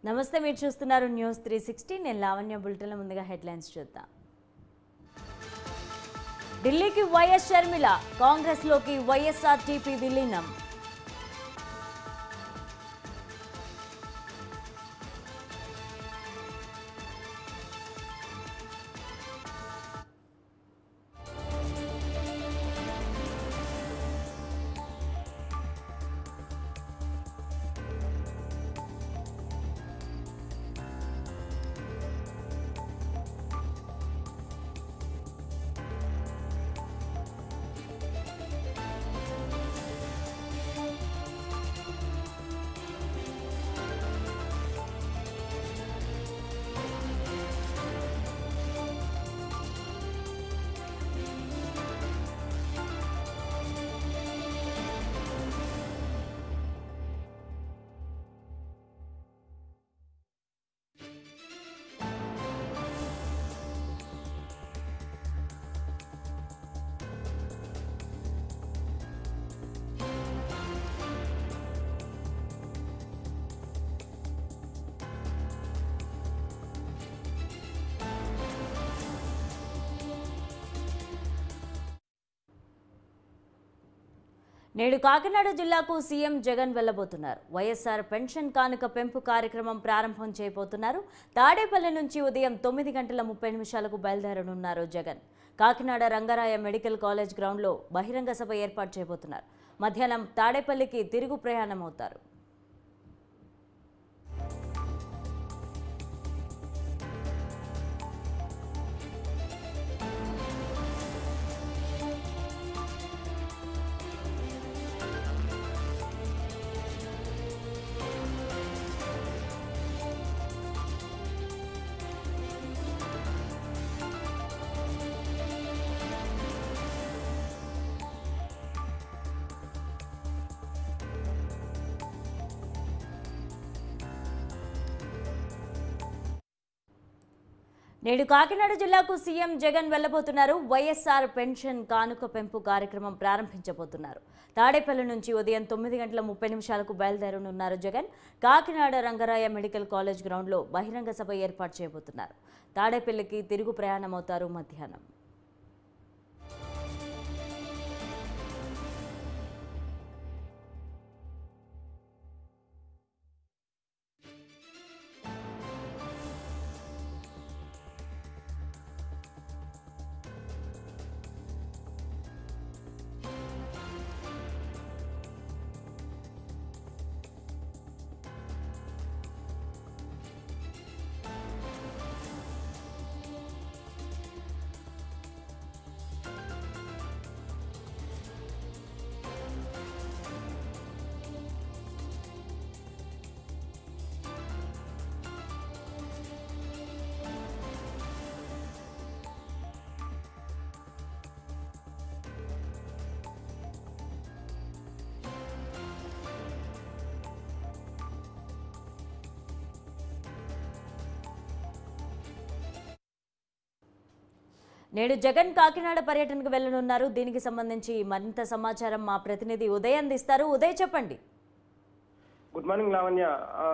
నమస్తే మీరు చూస్తున్నారు న్యూస్ త్రీ సిక్స్టీ నేను లావణ్య బులెటిన్ల ముందుగా హెడ్లైన్స్ చూద్దాం ఢిల్లీకి వైఎస్ షర్మిల కాంగ్రెస్లోకి వైఎస్ఆర్టీపీ విలీనం నేడు కాకినాడ జిల్లాకు సీఎం జగన్ వెళ్లబోతున్నారు వైఎస్ఆర్ పెన్షన్ కానుక పెంపు కార్యక్రమం ప్రారంభం చేయబోతున్నారు తాడేపల్లి నుంచి ఉదయం తొమ్మిది గంటల ముప్పై నిమిషాలకు బయలుదేరనున్నారు జగన్ కాకినాడ రంగరాయ మెడికల్ కాలేజ్ గ్రౌండ్లో బహిరంగ సభ ఏర్పాటు చేయబోతున్నారు మధ్యాహ్నం తాడేపల్లికి తిరుగు ప్రయాణం అవుతారు నేడు కాకినాడ జిల్లాకు సీఎం జగన్ వెళ్లబోతున్నారు వైఎస్ఆర్ పెన్షన్ కానుక పెంపు కార్యక్రమం ప్రారంభించబోతున్నారు తాడేపల్లి నుంచి ఉదయం తొమ్మిది గంటల ముప్పై నిమిషాలకు బయలుదేరనున్నారు జగన్ కాకినాడ రంగరాయ మెడికల్ కాలేజ్ గ్రౌండ్లో బహిరంగ సభ ఏర్పాటు చేయబోతున్నారు తాడేపల్లికి తిరుగు ప్రయాణమవుతారు మధ్యాహ్నం నేడు జగన్ కాకినాడ పర్యటనకు వెళ్లనున్నారు దీనికి సంబంధించి మరింత సమాచారం మా ప్రతినిధి ఉదయ్ అందిస్తారు ఉదయ్ చెప్పండి గుడ్ మార్నింగ్ లావణ్య ఆ,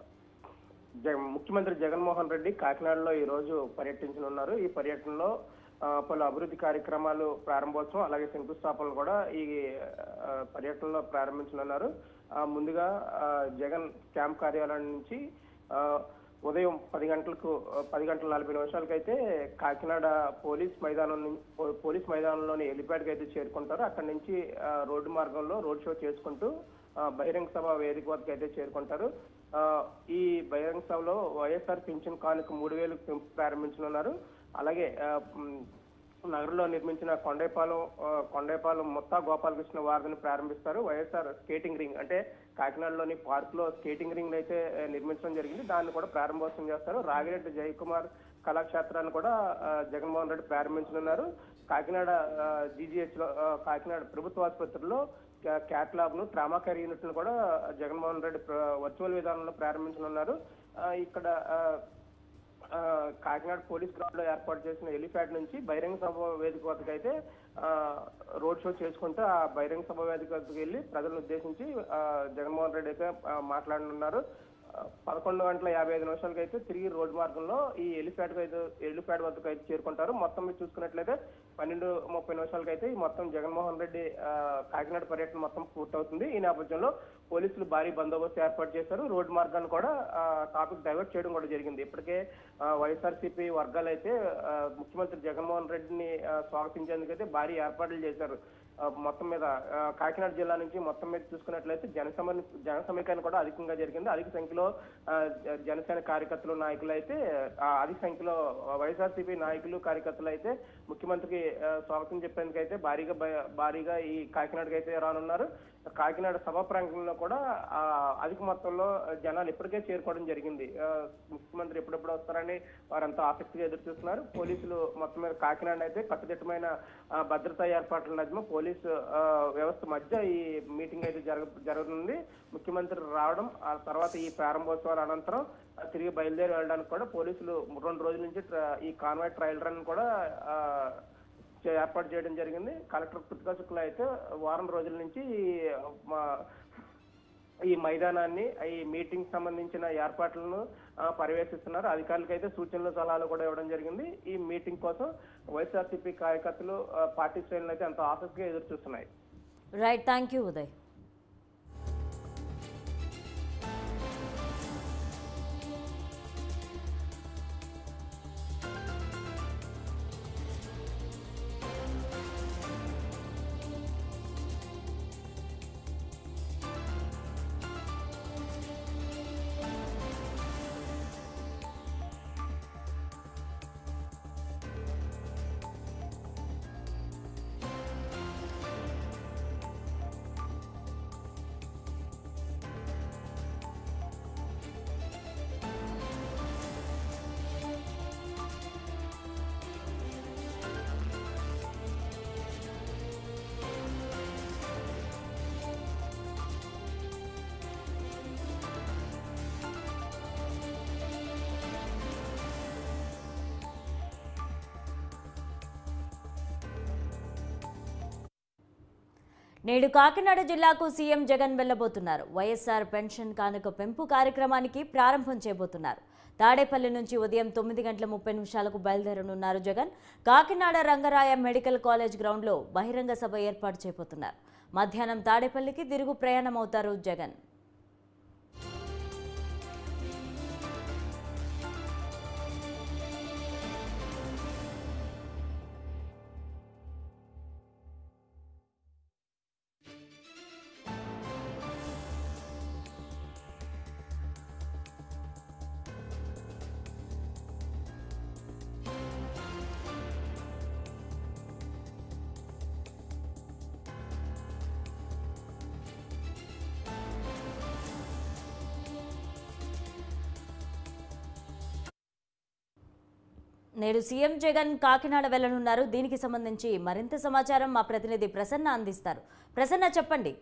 జగ- ముఖ్యమంత్రి జగన్మోహన్ రెడ్డి కాకినాడలో ఈ రోజు పర్యటించనున్నారు ఈ పర్యటనలో ఆ, పలు అభివృద్ధి కార్యక్రమాలు ప్రారంభోత్సవం అలాగే శంకుస్థాపనలు కూడా ఈ ఆ, పర్యటనలో ప్రారంభించనున్నారు ఆ, ముందుగా ఆ, జగన్ క్యాంప్ కార్యాలయం నుంచి ఆ, ఉదయం పది గంటలకు ఆ, పది గంటల నలభై నిమిషాలకైతే కాకినాడ పోలీస్ మైదానం నుం- పో- పోలీస్ మైదానంలోని హెలిప్యాడ్కి అయితే చేరుకుంటారు అక్కడి నుంచి ఆ, రోడ్డు మార్గంలో రోడ్ షో చేసుకుంటూ ఆ, బహిరంగ సభ వేదిక వద్దకు అయితే చేరుకుంటారు ఆ, ఈ బహిరంగ సభలో వైఎస్ఆర్ పింఛన్ కానుక మూడు వేలు పెంపు ప్రారంభించనున్నారు అలాగే ఆ, మ్, నగరంలో నిర్మించిన కొండేపాలెం ఆ, కొండేపాలెం మొత్తా గోపాలకృష్ణ వారధిని ప్రారంభిస్తారు వైఎస్ఆర్ స్కేటింగ్ రింగ్ అంటే కాకినాడలోని పార్క్ లో స్కేటింగ్ రింగ్ అయితే ఆ, నిర్మించడం జరిగింది దాన్ని కూడా ప్రారంభోత్సవం చేస్తారు రాగిరెడ్డి జయకుమార్ కళాక్షేత్రాన్ని కూడా ఆ, జగన్మోహన్ రెడ్డి ప్రారంభించనున్నారు కాకినాడ జీజీహెచ్ లో ఆ, కాకినాడ ప్రభుత్వ ఆసుపత్రిలో క్యాట్ ల్యాబ్ ను ట్రామా కేర్ యూనిట్ ను కూడా జగన్మోహన్ రెడ్డి ప్ర- వర్చువల్ విధానంలో ప్రారంభించనున్నారు ఆ, ఇక్కడ ఆ, ఆ, కాకినాడ పోలీస్ గ్రౌండ్ లో ఏర్పాటు చేసిన ఎలిఫ్యాడ్ నుంచి బహిరంగ సభ వేదిక వద్దకు అయితే ఆ, రోడ్ షో చేసుకుంటూ ఆ బహిరంగ సభ వేదిక వద్దకు వెళ్ళి ప్రజలను ఉద్దేశించి ఆ, జగన్మోహన్ రెడ్డి అయితే ఆ, మాట్లాడనున్నారు పదకొండు గంటల యాభై ఐదు నిమిషాలకి అయితే తిరిగి రోడ్డు మార్గంలో ఈ ఎలిప్యాడ్ అయితే ఎలిప్యాడ్ వద్దకు అయితే చేరుకుంటారు మొత్తం మీరు చూసుకున్నట్లయితే పన్నెండు ముప్పై నిమిషాలకి అయితే ఈ మొత్తం జగన్మోహన్ రెడ్డి ఆ, కాకినాడ పర్యటన మొత్తం పూర్తవుతుంది ఈ నేపథ్యంలో పోలీసులు భారీ బందోబస్తు ఏర్పాటు చేశారు రోడ్డు మార్గాన్ని కూడా టాపిక్ డైవర్ట్ చేయడం కూడా జరిగింది ఇప్పటికే ఆ, వైఎస్ఆర్సీపీ వర్గాలు అయితే ఆ, ముఖ్యమంత్రి జగన్మోహన్ రెడ్డిని ఆ, స్వాగతించేందుకైతే భారీ ఏర్పాట్లు చేశారు ఆ, మొత్తం మీద ఆ, కాకినాడ జిల్లా నుంచి మొత్తం మీద చూసుకున్నట్లయితే జనసమ జన సమీకరణ కూడా అధికంగా జరిగింది అధిక సంఖ్యలో ఆ, జ- జనసేన కార్యకర్తలు నాయకులు అయితే ఆ, అధిక సంఖ్యలో వైఎస్ఆర్సీపీ నాయకులు కార్యకర్తలు అయితే ముఖ్యమంత్రికి ఆ, స్వాగతం చెప్పేందుకు అయితే భారీగా బయ- భారీగా ఈ కాకినాడకి అయితే రానున్నారు కాకినాడ సభా ప్రాంగణంలో కూడా ఆ, అధిక మొత్తంలో జనాలు ఇప్పటికే చేరుకోవడం జరిగింది ఆ, ముఖ్యమంత్రి ఎప్పుడెప్పుడు వస్తారని వారంతా ఆసక్తిగా ఎదురు చూస్తున్నారు పోలీసులు మొత్తం మీద కాకినాడ అయితే కట్టుదిట్టమైన ఆ, భద్రతా ఏర్పాట్ల నడుమ పోలీసు ఆ, వ్యవస్థ మధ్య ఈ మీటింగ్ అయితే జరగ జరుగుతుంది ముఖ్యమంత్రి రావడం ఆ తర్వాత ఈ ప్రారంభోత్సవాల అనంతరం ఆ, తిరిగి బయలుదేరి వెళ్ళడానికి కూడా పోలీసులు రెండు రోజుల నుంచి ట్ర- ఈ కాన్వాయ్ ట్రయల్ రన్ కూడా ఆ, చే- ఏర్పాటు చేయడం జరిగింది కలెక్టర్ కృతికా శుక్లా అయితే వారం రోజుల నుంచి ఈ, మా ఈ మైదానాన్ని ఈ మీటింగ్ సంబంధించిన ఏర్పాట్లను ఆ, పర్యవేక్షిస్తున్నారు అధికారులకు అయితే సూచనలు సలహాలు కూడా ఇవ్వడం జరిగింది ఈ మీటింగ్ కోసం వైఎస్ఆర్సీపీ కార్యకర్తలు ఆ, పార్టీ శ్రేణులు అయితే ఎంతో ఆసక్తిగా ఎదురు చూస్తున్నాయి రైట్ థ్యాంక్ యూ ఉదయ్ నేడు కాకినాడ జిల్లాకు సీఎం జగన్ వెళ్లబోతున్నారు వైఎస్ఆర్ పెన్షన్ కానుక పెంపు కార్యక్రమానికి ప్రారంభం చేయబోతున్నారు తాడేపల్లి నుంచి ఉదయం తొమ్మిది గంటల ముప్పై నిమిషాలకు బయలుదేరనున్నారు జగన్ కాకినాడ రంగరాయ మెడికల్ కాలేజ్ గ్రౌండ్లో బహిరంగ సభ ఏర్పాటు చేయబోతున్నారు మధ్యాహ్నం తాడేపల్లికి తిరుగు ప్రయాణం అవుతారు జగన్ నేడు సీఎం జగన్ కాకినాడ వెళ్లనున్నారు దీనికి సంబంధించి మరింత సమాచారం మా ప్రతినిధి ప్రసన్న అందిస్తారు ప్రసన్న చెప్పండి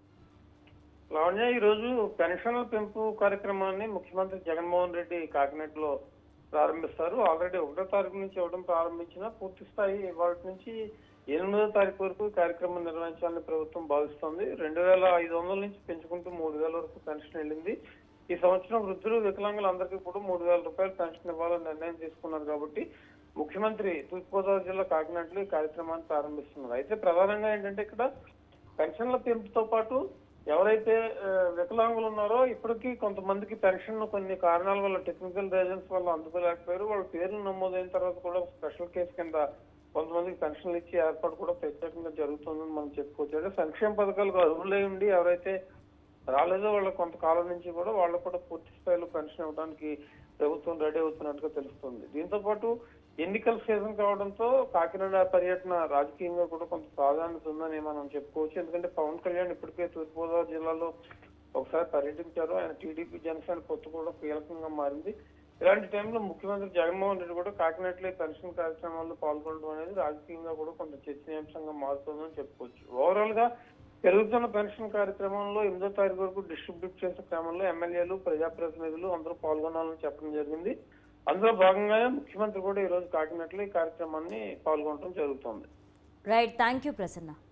లావణ్య ఈ రోజు పెన్షన్ల పెంపు కార్యక్రమాన్ని ముఖ్యమంత్రి జగన్మోహన్ రెడ్డి కాకినాడలో ప్రారంభిస్తారు ఆల్రెడీ ఒకటో తారీఖు నుంచి ఇవ్వడం ప్రారంభించిన పూర్తి స్థాయి ఇవాళ నుంచి ఎనిమిదో తారీఖు వరకు ఈ కార్యక్రమం నిర్వహించాలని ప్రభుత్వం భావిస్తోంది రెండు వేల ఐదు వందల నుంచి పెంచుకుంటూ మూడు వేల వరకు పెన్షన్ వెళ్ళింది ఈ సంవత్సరం వృద్ధులు వికలాంగులందరికీ కూడా మూడు వేల రూపాయలు పెన్షన్ ఇవ్వాలని నిర్ణయం తీసుకున్నారు కాబట్టి ముఖ్యమంత్రి తూర్పుగోదావరి జిల్లా కాకినాడలో ఈ కార్యక్రమాన్ని ప్రారంభిస్తున్నారు అయితే ప్రధానంగా ఏంటంటే ఇక్కడ పెన్షన్ల పెంపుతో పాటు ఎవరైతే ఆ, వికలాంగులు ఉన్నారో ఇప్పటికీ కొంతమందికి పెన్షన్ కొన్ని కారణాల వల్ల టెక్నికల్ రీజన్స్ వల్ల అందుకోలేకపోయారు వాళ్ళ పేర్లు నమోదైన తర్వాత కూడా స్పెషల్ కేసు కింద కొంతమందికి పెన్షన్లు ఇచ్చే ఏర్పాటు కూడా ప్రత్యేకంగా జరుగుతుందని మనం చెప్పుకోవచ్చు అంటే సంక్షేమ పథకాలకు అర్హులై ఉండి ఎవరైతే రాలేదో వాళ్ళ కొంతకాలం నుంచి కూడా వాళ్ళకు కూడా పూర్తి స్థాయిలో పెన్షన్ ఇవ్వడానికి ప్రభుత్వం రెడీ అవుతున్నట్టుగా తెలుస్తుంది దీంతో పాటు ఎన్నికల సీజన్ కావడంతో కాకినాడ పర్యటన రాజకీయంగా కూడా కొంత ప్రాధాన్యత ఉందని మనం చెప్పుకోవచ్చు ఎందుకంటే పవన్ కళ్యాణ్ ఇప్పటికే తూర్పుగోదావరి జిల్లాలో ఒకసారి పర్యటించారు ఆయన టీడీపీ జనసేన పొత్తు కూడా కీలకంగా మారింది ఇలాంటి టైంలో ముఖ్యమంత్రి జగన్మోహన్ రెడ్డి కూడా కాకినాడలో ఈ పెన్షన్ కార్యక్రమాల్లో పాల్గొనడం అనేది రాజకీయంగా కూడా కొంత చర్చనీయాంశంగా మారుతుందని చెప్పుకోవచ్చు ఓవరాల్ గా పెరుగుతున్న పెన్షన్ కార్యక్రమంలో ఎనిమిదో తారీఖు వరకు డిస్ట్రిబ్యూట్ చేసే క్రమంలో ఎమ్మెల్యేలు ప్రజాప్రతినిధులు అందరూ పాల్గొనాలని చెప్పడం జరిగింది అందులో భాగంగానే ముఖ్యమంత్రి కూడా ఈ రోజు కాకినాడలో ఈ కార్యక్రమాన్ని పాల్గొనడం జరుగుతోంది రైట్ థ్యాంక్ యూ ప్రసన్న